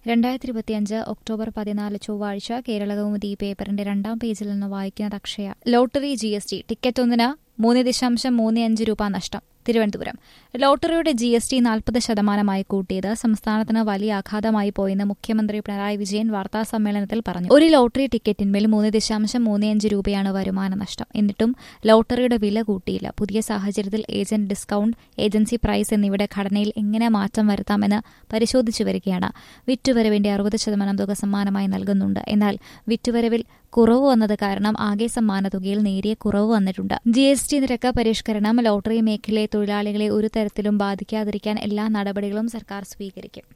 രണ്ടായിരത്തി ഇരുപത്തിയഞ്ച് ഒക്ടോബർ പതിനാല് ചൊവ്വാഴ്ച കേരളകൗമുദി പേപ്പറിന്റെ രണ്ടാം പേജിൽ നിന്ന് വായിക്കുന്നത് Akshaya lottery G S T ticket ഒന്നിന് മൂന്ന് ദശാംശം മൂന്ന് അഞ്ച് രൂപ നഷ്ടം തിരുവനന്തപുരം ലോട്ടറിയുടെ ജി എസ് ടി നാൽപ്പത് ശതമാനമായി കൂട്ടിയത് സംസ്ഥാനത്തിന് വലിയ ആഘാതമായി പോയെന്ന് മുഖ്യമന്ത്രി പിണറായി വിജയൻ വാർത്താസമ്മേളനത്തിൽ പറഞ്ഞു ഒരു ലോട്ടറി ടിക്കറ്റിന്മേൽ മൂന്ന് ദശാംശം മൂന്ന് അഞ്ച് രൂപയാണ് വരുമാന നഷ്ടം എന്നിട്ടും ലോട്ടറിയുടെ വില കൂട്ടിയില്ല പുതിയ സാഹചര്യത്തിൽ ഏജന്റ് ഡിസ്കൌണ്ട് ഏജൻസി പ്രൈസ് എന്നിവയുടെ ഘടനയിൽ എങ്ങനെ മാറ്റം വരുത്താമെന്ന് പരിശോധിച്ചു വരികയാണ് വിറ്റുവരവിന്റെ അറുപത് ശതമാനം തുക സമ്മാനമായി നൽകുന്നുണ്ട് എന്നാൽ വിറ്റുവരവിൽ കുറവ് വന്നത് കാരണം ആകെ സമ്മാന തുകയിൽ നേരിയ കുറവ് വന്നിട്ടുണ്ട് ജി എസ് ടി നിരക്ക് പരിഷ്കരണം ലോട്ടറി മേഖലയെ തൊഴിലാളികളെ ഒരു തരത്തിലും ബാധിക്കാതിരിക്കാൻ എല്ലാ നടപടികളും സർക്കാർ സ്വീകരിക്കും